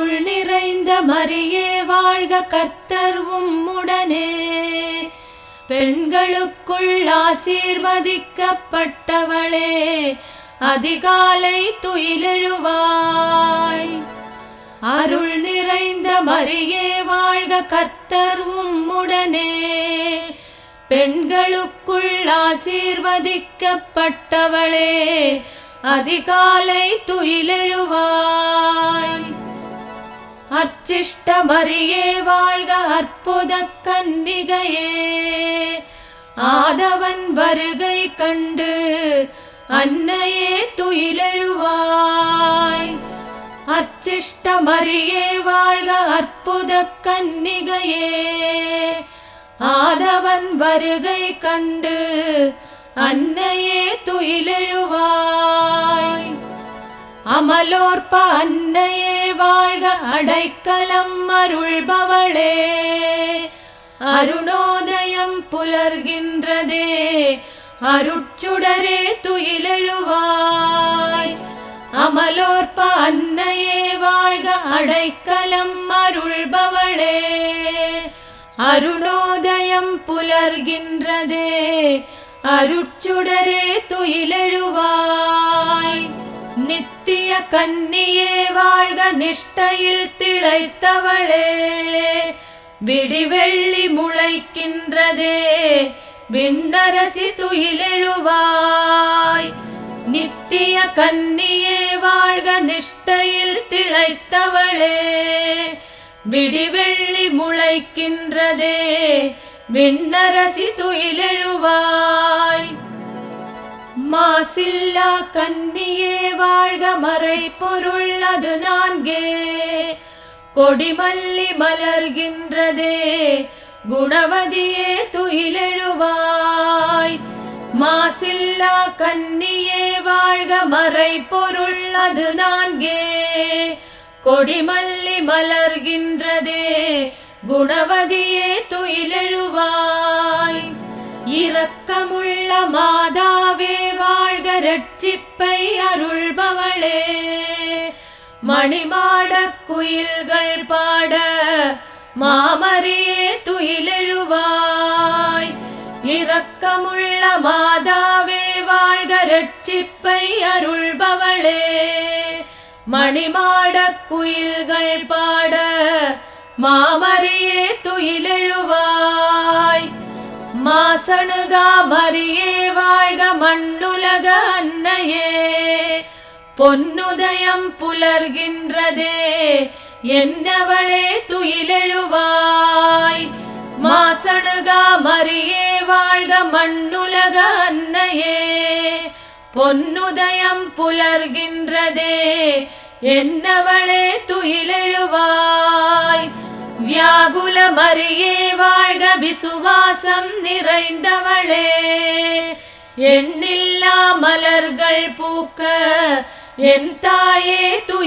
அருள் நிறைந்த மரியே வாழ்க கர்த்தர் உம்முடனே பெண்களுக்குள் ஆசீர்வதிக்கப்பட்டவளே அதிகாலை துயிலெழுவாய் அருள் நிறைந்த மரியே வாழ்க கர்த்தர் உம்முடனே பெண்களுக்குள் ஆசீர்வதிக்கப்பட்டவளே அதிகாலை துயிலெழுவாய் அர்ச்சிஷ்ட மரியே வாழ்க அற்புத கன்னிகையே ஆதவன் வருகை கண்டு அன்னையே துயிலெழுவாய் அர்ச்சிஷ்ட மரியே வாழ்க அற்புத கன்னிகையே ஆதவன் வருகை கண்டு அன்னையே துயிலெழுவாய் அமலோற்ப அன்னையே வாழ்க அடைக்கலம் அருள்பவளே அருணோதயம் புலர்கின்றதே அருட்சுடரே துயிலெழுவாய் அமலோற்ப அன்னையே வாழ்க அடைக்கலம் அருள்பவளே அருணோதயம் புலர்கின்றதே அருட்சுடரே துயிலெழுவாய் நித்திய கன்னியே வாழ்க நிஷ்டையில் திளைத்தவளே விடிவெள்ளி முளைக்கின்றதே விண்ணரசி துயிலெழுவாய் நித்திய கன்னியே வாழ்க நிஷ்டையில் திளைத்தவளே விடிவெள்ளி முளைக்கின்றதே விண்ணரசி துயிலெழுவாய் மாசில்லா கன்னியே வாழ்க மறை பொருள் அது நான்கே கொடிமல்லி மலர்கின்றதே குணவதியே துயிலெழுவாய் மாசில்லா கன்னியே வாழ்க மறை பொருள் அது நான்கே கொடிமல்லி மலர்கின்றதே குணவதியே துயிலெழுவாய் இரக்கமுள்ள மாதாவே வாழ்க ரட்சிப்பை அருள்பவளே மணிமாடக் குயில்கள் பாட மாமரியே துயிலெழுவாய் இரக்கமுள்ள மாதாவே வாழ்க ரட்சிப்பை அருள்பவளே மணிமாடக் குயில்கள் பாட மாமரியே துயிலெழுவாய் மாசணுகா மரியே வாழ்க மண்ணுலக அன்னையே பொன்னுதயம் புலர்கின்றதே என்னவளே துயிலெழுவாய் மாசணுகா மரியே வாழ்க மண்ணுலக அன்னையே பொன்னுதயம் புலர்கின்றதே என்னவளே துயிலெழுவாய் வியாகுல மரியே வாழ்க விசுவாசம் நிறைந்தவளே எண்ணில்லா மலர்கள் பூக்க என் தாயே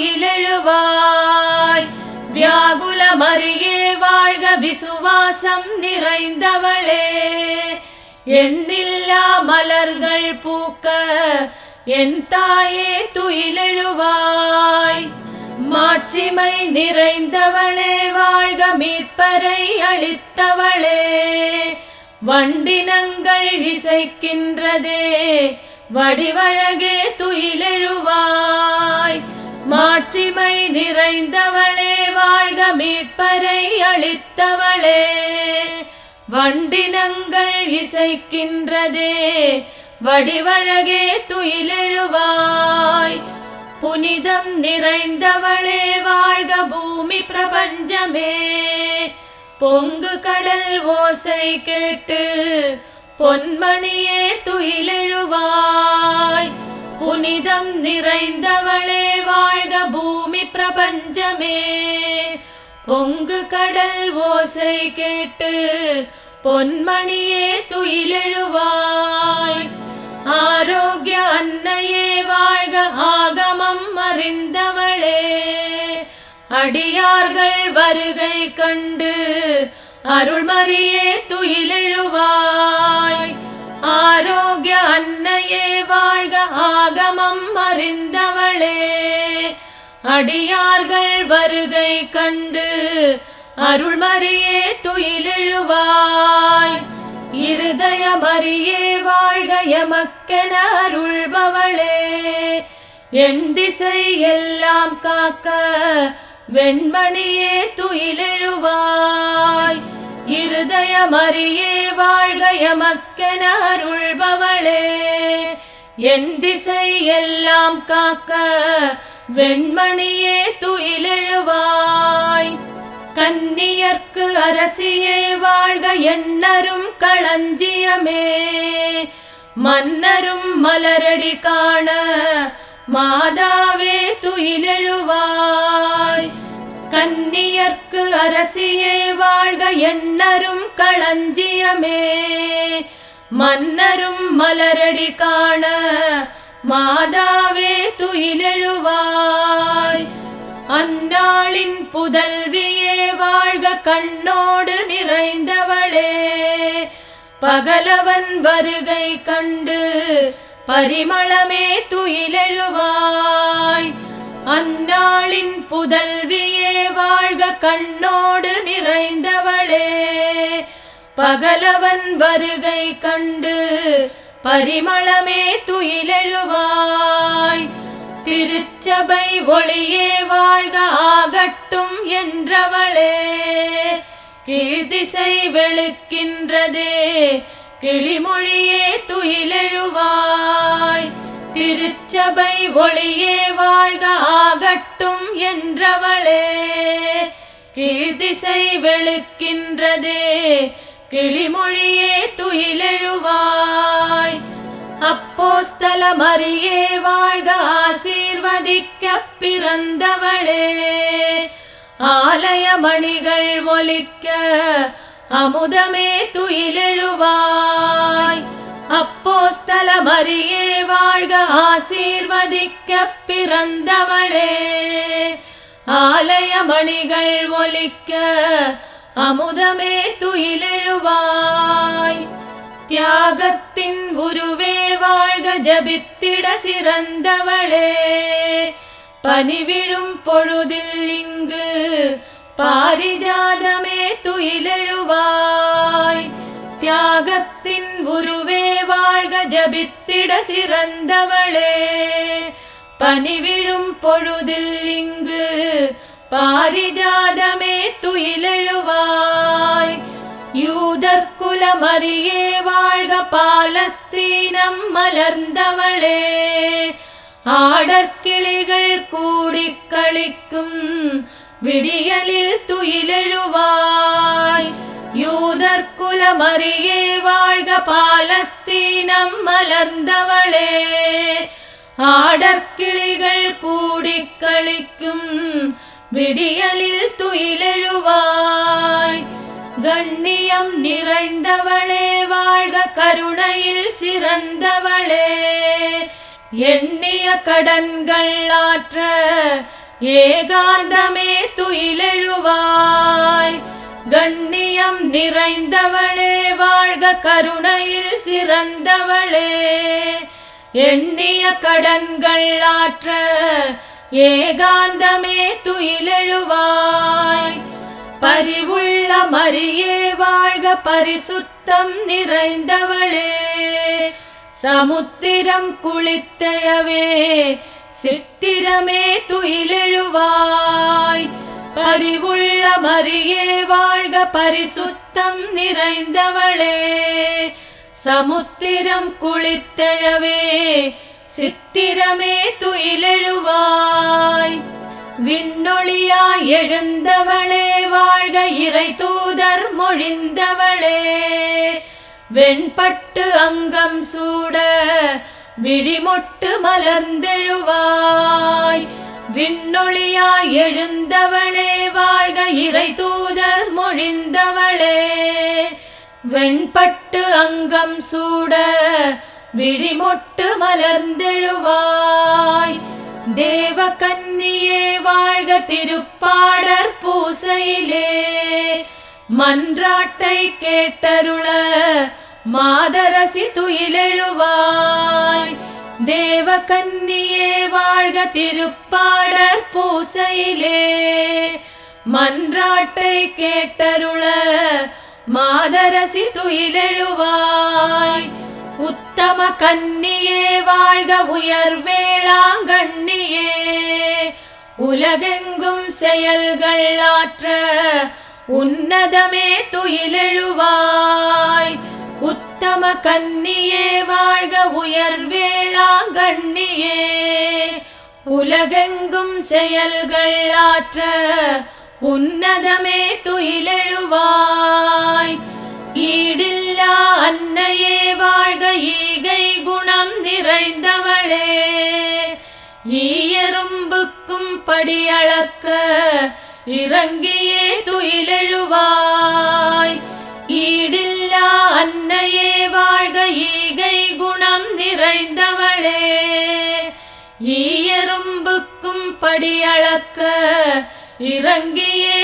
துயிலெழுவாய் வியாகுல மரியே வாழ்க விசுவாசம் நிறைந்தவளே எண்ணில்லா மலர்கள் பூக்க என் தாயே துயிலெழுவாய் மாட்சிமை நிறைந்தவளே வாழ்க மீட்பரை அளித்தவளே வண்டினங்கள் இசைக்கின்றதே வடிவழகே துயிலெழுவாய் மாட்சிமை நிறைந்தவளே வாழ்க மீட்பரை அளித்தவளே வண்டினங்கள் இசைக்கின்றதே வடிவழகே துயிலெழுவாய் புனிதம் நிறைந்தவளே வாழ்க பூமி பிரபஞ்சமே பொங்கு கடல் ஓசை கேட்டு பொன்மணியே துயிலெழுவாய் புனிதம் நிறைந்தவளே வாழ்க பூமி பிரபஞ்சமே பொங்கு கடல் ஓசை கேட்டு பொன்மணியே துயிலெழுவாய் ஆரோக்கிய அன்னையே வாழ்க ஆகமம் அறிந்தவளே அடியார்கள் வருகை கண்டு அருள்மரியே துயிலெழுவாய் ஆரோக்கிய அன்னையே வாழ்க ஆகமம் அறிந்தவளே அடியார்கள் வருகை கண்டு அருள்மறியே துயிலெழுவாய் இருதயமறியே வாழ்க எமக்கென அருள்பவளே என் திசை எல்லாம் காக்க வெண்மணியே துயிலெழுவாய் இருதயமறியே வாழ்க எமக்கென அருள்பவளே என் திசை எல்லாம் காக்க வெண்மணியே துயிலெழுவாய் கன்னியர்க்கு அரசியே வாழ்க எண்ணரும் களஞ்சியமே மன்னரும் மலரடி காண மாதாவே துயிலெழுவாய் கன்னியர்க்கு அரசியே வாழ்க எண்ணரும் களஞ்சியமே மன்னரும் மலரடி காண மாதாவே துயிலெழுவாய் அந்நாளின் புதல்வியே வாழ்க கண்ணோடு நிறைந்தவளே பகலவன் வருகை கண்டு பரிமளமே துயிலெழுவாய் அந்நாளின் புதல்வியே வாழ்க கண்ணோடு நிறைந்தவளே பகலவன் வருகை கண்டு பரிமளமே துயிலெழுவாய் திருச்சபை ஒளியே வாழ்க ஆகட்டும் என்றவளே கீழ்திசை வெளுக்கின்றதே கிளிமொழியே துயிலெழுவாய் திருச்சபை ஒளியே வாழ்க ஆகட்டும் என்றவளே கீழ்திசை வெளுக்கின்றதே கிளிமொழியே துயிலெழுவாய் அப்போஸ்தல மரியே வாழ்க ஆசீர்வதிக்க பிறந்தவளே ஆலய மணிகள் ஒலிக்க அமுதமே துயிலெழுவாய் அப்போஸ்தல மரியே வாழ்க ஆசீர்வதிக்க பிறந்தவளே ஆலய மணிகள் ஒலிக்க அமுதமே துயிலெழுவாய் தியாகத்தின் உருவே வாழ்க ஜபித்திட சிறந்தவளே பனிவிழும் பொழுதில் இங்கு பாரிஜாதமே துயிலெழுவாய் தியாகத்தின் உருவே வாழ்க ஜபித்திட சிறந்தவளே பனிவிழும் பொழுதில் இங்கு பாரிஜாதமே துயிலெழுவாய் யூதர் குலமரியே வாழ்க பாலஸ்தீனம் மலர்ந்தவளே ஆடற்கிளிகள் கூடிக் களிக்கும் விடியலில் துயிலெழுவாய் யூதர் குலமரியே வாழ்க பாலஸ்தீனம் மலர்ந்தவளே ஆடற்கிளிகள் கூடிக் களிக்கும் விடியலில் துயிலெழுவாய் கண்ணியம் நிறைந்தவளே வாழ்க கருணையில் சிறந்தவளே எண்ணிய கடன்கள் ஆற்ற ஏகாந்தமே துயிலெழுவாய் கண்ணியம் நிறைந்தவளே வாழ்க கருணையில் சிறந்தவளே எண்ணிய கடன்கள் ஆற்ற ஏகாந்தமே துயிலெழுவாய் பரிவுள்ள மரியே வாழ்க பரிசுத்தம் நிறைந்தவளே சமுத்திரம் குளித்தெழவே சித்திரமே துயிலெழுவாய் பரிவுள்ள மரியே வாழ்க பரிசுத்தம் நிறைந்தவளே சமுத்திரம் குளித்தெழவே சித்திரமே துயிலெழுவாய் விண்ணொளியாய் எழுந்தவளே வாழ்க இறை தூதர் மொழிந்தவளே வெண்பட்டு அங்கம் சூட விழிமொட்டு மலர்ந்தெழுவாய் விண்ணொளியாய் எழுந்தவளே வாழ்க இறை தூதர் மொழிந்தவளே வெண்பட்டு அங்கம் சூட விழிமொட்டு மலர்ந்தெழுவாய் தேவ கன்னியே வாழ்க திருப்பாடற் பூசையிலே மன்றாட்டை கேட்டருள மாதரசி துயிலெழுவாய் தேவகன்னியே வாழ்க திருப்பாடற் பூசையிலே மன்றாட்டை கேட்டருள மாதரசி துயிலெழுவாய் உத்தம கன்னியே வாழ்க உயர் வேளாங்கண்ணியே உலகெங்கும் செயல்கள் ஆற்ற உன்னதமே துயிலெழுவாய் உத்தம கன்னியே வாழ்க உயர் வேளாங்கண்ணியே உலகெங்கும் செயல்கள் ஆற்ற உன்னதமே துயிலெழுவாய் ஈடில்லா அன்னையே வாழ்க ஈகை குணம் நிறைந்தவளே ஈயரும்புக்கும் படியளக்க இறங்கியே துயிலெழுவாய் ஈடில்லா அன்னையே வாழ்க ஈகை குணம் நிறைந்தவளே ஈயரும்புக்கும் படியளக்க இறங்கியே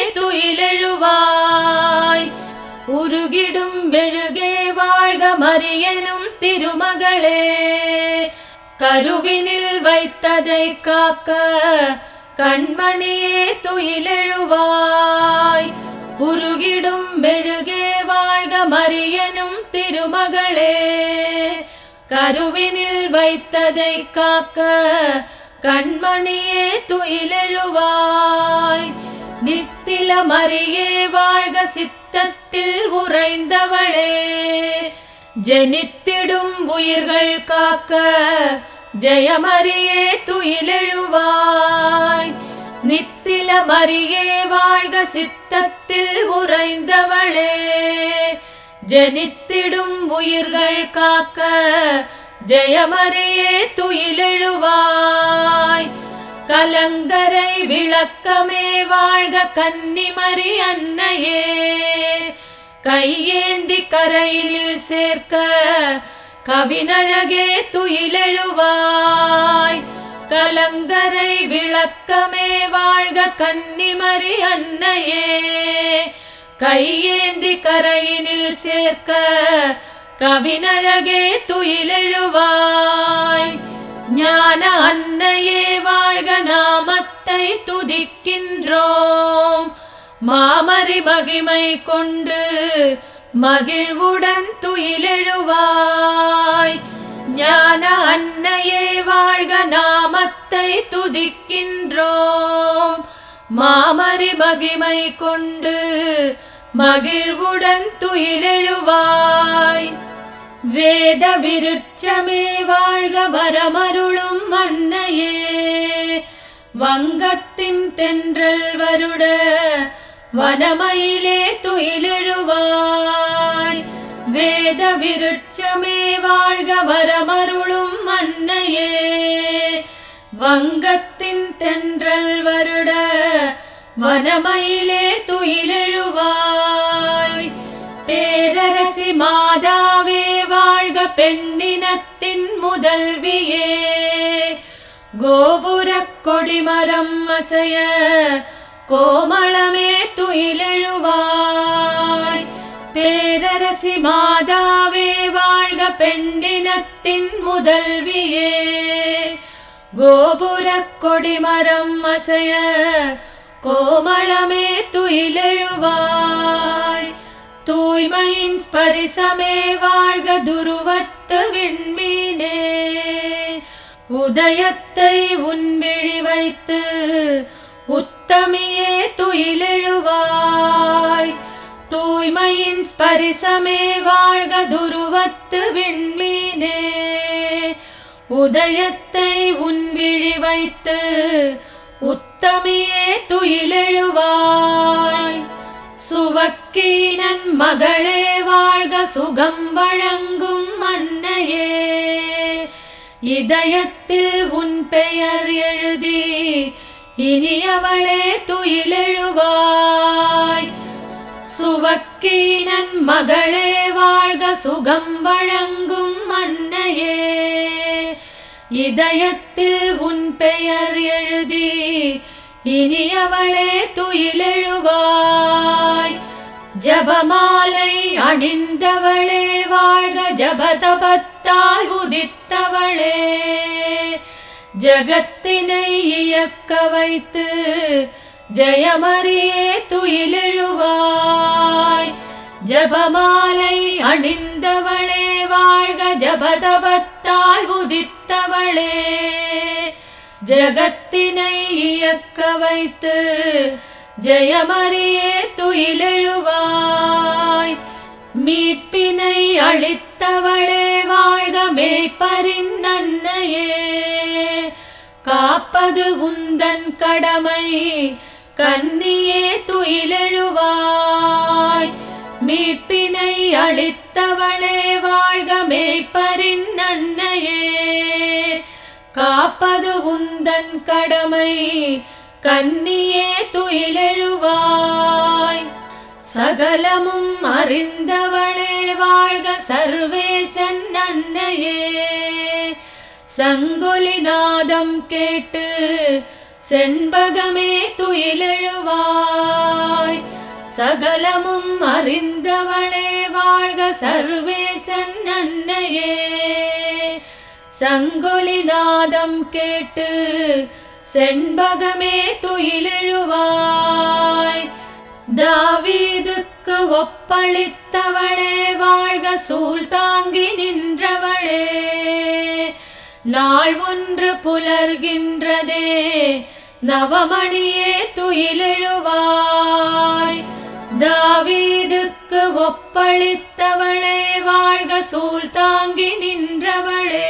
துயிலெழுவாய் உருகிடும் மெழுகே வாழ்க மரியனும் திருமகளே கருவினில் வைத்ததை காக்க கண்மணியே துயிலெழுவாய் உருகிடும் மெழுகே வாழ்க மரியனும் திருமகளே கருவினில் வைத்ததை காக்க கண்மணியே துயிலெழுவாய் நித்தில மரியே வாழ்க சித்தத்தில் உறைந்தவளே ஜெனித்திடும் உயிர்கள் காக்க ஜெயமரியே துயிலெழுவாய் நித்தில மரியே வாழ்க சித்தத்தில் உறைந்தவளே ஜனித்திடும் உயிர்கள் காக்க ஜெயமரியே துயிலெழுவாய் கலங்கரை விளக்கமே வாழ்க கன்னிமரி அன்னையே கையேந்தி கரையினில் சேர்க்க கவினழகே துயிலெழுவாய் கலங்கரை விளக்கமே வாழ்க கன்னிமரி அன்னையே கையேந்தி கரையினில் சேர்க்க கவினழகே துயிலெழுவாய் ஞான அன்னையே வாழ்க நாமத்தை துதிக்கின்றோம் மாமரி மகிமை கொண்டு மகிழ்வுடன் துயிலெழுவாய் ஞான அன்னையே வாழ்க நாமத்தை துதிக்கின்றோம் மாமரி மகிமை கொண்டு மகிழ்வுடன் துயிலெழுவாய் வேத விருட்சமே வாழ்க வரமருளும் அன்னையே வங்கத்தின் தென்றல் வருட வனமயிலே துயிலெழுவாய் வேத விருட்சமே வாழ்க வரமருளும் அன்னையே வங்கத்தின் தென்றல் வருட வனமயிலே துயிலெழுவாய் பேரரசி மாதாவே வாழ்க பெண்ணினத்தின் முதல்வியே கோபுரக் கொடிமரம் அசைய கோமளமே துயிலெழுவாய் பேரரசி மாதாவே வாழ்க பெண்டினத்தின் முதல்வியே கோபுரக் கொடிமரம் அசைய கோமளமே துயிலெழுவாய் தூய்மையின் ஸ்பரிசமே வாழ்க துருவத்து விண்மீனே உதயத்தை உன்விழி வைத்து உத்தமியே துயிலெழுவாய் தூய்மையின் ஸ்பரிசமே வாழ்க துருவத்து விண்மீனே உதயத்தை உன்விழி வைத்து உத்தமியே துயிலெழுவாய் சுவக்கீனன் மகளே வாழ்க சுகம் வழங்கும் அன்னையே இதயத்தில் உன் பெயர் எழுதி இனியவளே துயிலெழுவாய் சுவக்கீனன் மகளே வாழ்க சுகம் வழங்கும் அன்னையே இதயத்தில் உன் பெயர் எழுதி இனியவளே துயிலெழுவாய் ஜபமாலை அணிந்தவளே வாழ்க ஜபதபத்தால் உதித்தவளே ஜகத்தினை இயக்க வைத்து ஜெயமரியே துயிலெழுவாய் ஜபமாலை அணிந்தவளே வாழ்க ஜபதபத்தால் உதித்தவளே ஜகத்தினை இயக்க வைத்து ஜெயமரியே துயிலெழுவாய் மீட்பினை அளித்தவளே வாழ்க மேய்ப்பரின் நன்னையே காப்பது உந்தன் கடமை கன்னியே துயிலெழுவாய் மீட்பினை அளித்தவளே வாழ்க மேய்ப்பரின் நன்னையே காப்பது உந்தன் கடமை கன்னியே துயிலெழுவாய் சகலமும் அறிந்தவளே வாழ்க சர்வேசன் அன்னையே சங்கொலிநாதம் கேட்டு செண்பகமே துயிலெழுவாய் சகலமும் அறிந்தவளே வாழ்க சர்வேசன் அன்னையே சங்கொலிநாதம் கேட்டு செண்பகமே துயிலெழுவாய் தாவீதுக்கு ஒப்பளித்தவளே வாழ்க சூழ் தாங்கி நின்றவளே நாள் ஒன்று புலர்கின்றதே நவமணியே துயிலெழுவாய் தாவீதுக்கு ஒப்பளித்தவளே வாழ்க சூழ் தாங்கி நின்றவளே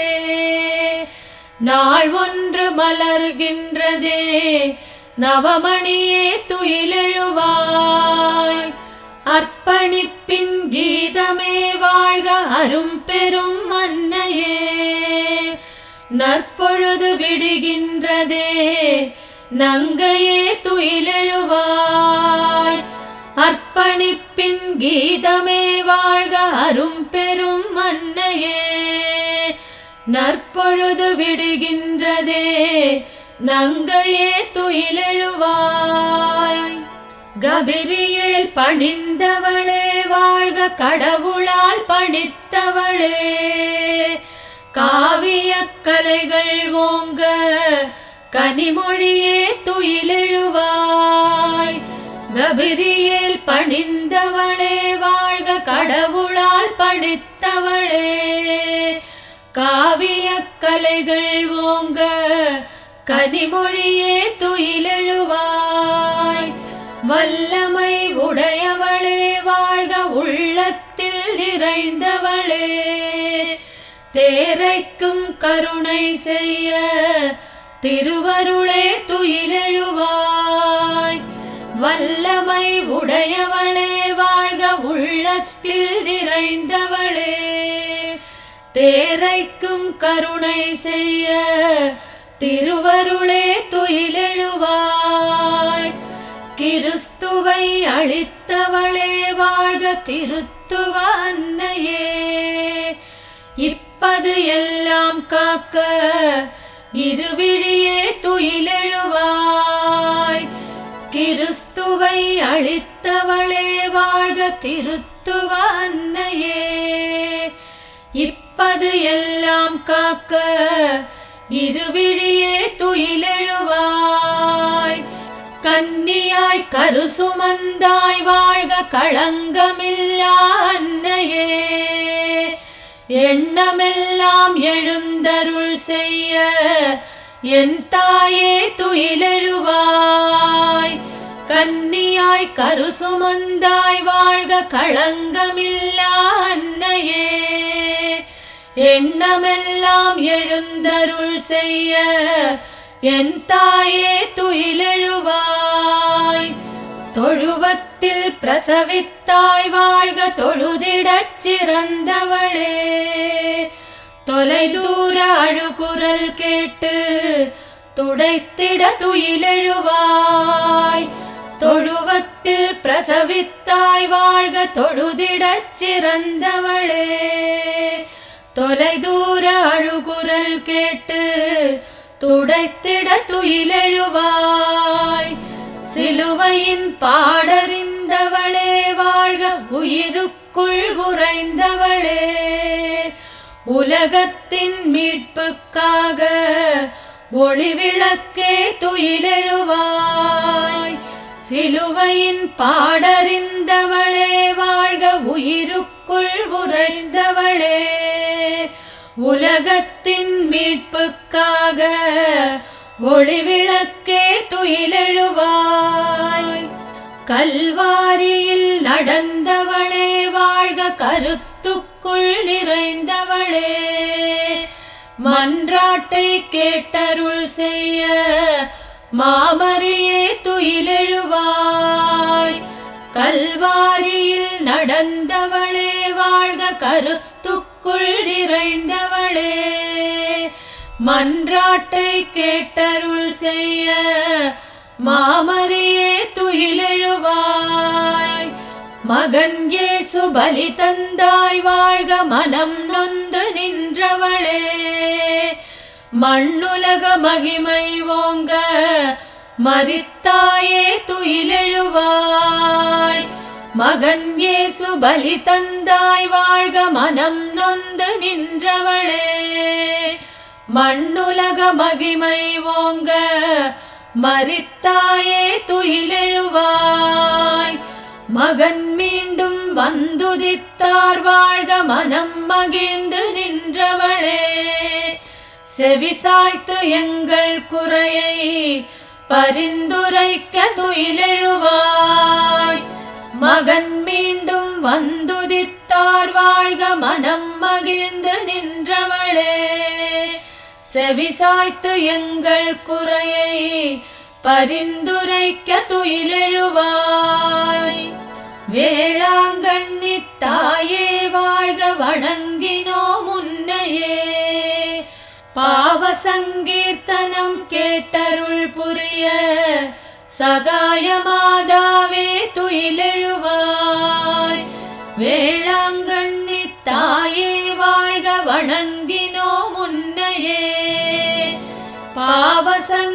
நாள் ஒன்று மலர்கின்றதே நவமணியே துயிலெழுவாய் அர்ப்பணிப்பின் கீதமே வாழ்க அரும் பெரும் மன்னையே நற்பொழுது விடுகின்றதே நங்கையே துயிலெழுவாய் அர்ப்பணிப்பின் கீதமே வாழ்க அரும் பெரும் மன்னையே நற்பொழுது விடுகின்றதே நங்கையே துயிலெழுவாய் கபிரியேல் பணிந்தவளே வாழ்க கடவுளால் பணித்தவளே காவியக் கலைகள் ஓங்க கனிமொழியே துயிலெழுவாய் கபிரியேல் பணிந்தவளே வாழ்க கடவுளால் பணித்தவளே காவியக் கலைகள் ஓங்க கனிமொழியே துயிலெழுவாய் வல்லமை உடையவளே வாழ்க உள்ளத்தில் நிறைந்தவளே தேரைக்கும் கருணை செய்ய திருவருளே துயிலெழுவாய் வல்லமை உடையவளே வாழ்க உள்ளத்தில் நிறைந்தவளே தேரைக்கும் கருணை செய்ய திருவருளே துயிலெழுவாய் கிறிஸ்துவை அழித்தவளே வாழ்க திருத்துவ அன்னையே இப்பது எல்லாம் காக்க இருவிழியே துயிலெழுவாய் கிறிஸ்துவை அழித்தவளே வாழ்க திருத்துவ அன்னையே இப்பது எல்லாம் காக்க இருவிழியே துயிலெழுவாய் கன்னியாய் கருசுமந்தாய் வாழ்க களங்கமில்லா அன்னையே எண்ணமெல்லாம் எழுந்தருள் செய்ய என் தாயே துயிலெழுவாய் கன்னியாய் கருசுமந்தாய் வாழ்க களங்கமில்லா அன்னையே எண்ணமெல்லாம் எழுந்தருள் செய்ய என் தாயே துயிலெழுவாய் தொழுவத்தில் பிரசவித்தாய் வாழ்க தொழுதிடச் சிறந்தவளே தொலைதூர அழுகுரல் கேட்டு துடைத்திட துயிலெழுவாய் தொழுவத்தில் பிரசவித்தாய் வாழ்க தொழுதிடச் சிறந்தவளே தொலைதூர அழுகுரல் கேட்டு துடைத்திட துயிலெழுவாய் சிலுவையின் பாடறிந்த நடந்தவளே வாழ்க உயிருக்குள் உறைந்தவளே உலகத்தின் மீட்புக்காக ஒளிவிளக்கே துயிலெழுவாய் சிலுவையின் பாடறிந்தவளே வாழ்க உயிருக்குள் உறைந்தவளே உலகத்தின் மீட்புக்காக ஒளிவிளக்கே துயிலெழுவாய் கல்வாரியில் நடந்தவளே வாழ்க கருத்துக்குள் நிறைந்தவளே மன்றாட்டை கேட்டருள் செய்ய மாமரியே துயிலெழுவாய் கல்வாரியில் நடந்தவளே வாழ்க கருத்துக்குள் நிறைந்தவளே மன்றாட்டை கேட்டருள் செய்ய மாமரியே துயிலெழுவாய் மகன் இயேசு பலி தந்தாய் வாழ்க மனம் நொந்து நின்றவளே மண்ணுலக மகிமை ஓங்க மரித்தாயே துயிலெழுவாய் மகன் இயேசு பலி தந்தாய் வாழ்க மனம் நொந்து நின்றவளே மண்ணுலக மகிமை ஓங்க மரித்தாயே துயிலெழுவாய் மகன் மீண்டும் வந்துதித்தார் வாழ்க மனம் மகிழ்ந்து நின்றவளே செவிசாய்த்து எங்கள் குறையை பரிந்துரைக்க துயிலெழுவாய் மகன் மீண்டும் வந்துதித்தார் வாழ்க மனம் மகிழ்ந்து நின்றவளே செவிசாய்த்து எங்கள் குறையை பரிந்துரைக்க துயிலெழுவாய் வேளாங்கண்ணி தாயே வாழ்க வணங்கினோ முன்னையே பாவ சங்கீர்த்தனம் கேட்டருள் புரிய சகாயமாதாவே துயிலெழுவாய் வேளாங்கண்ணி தாயே வாழ்க வணங்கினோ முன்னையே பாவ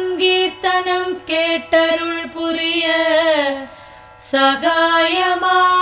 சங்கீர்த்தனம் கேட்டருள் புரிய சகாயமா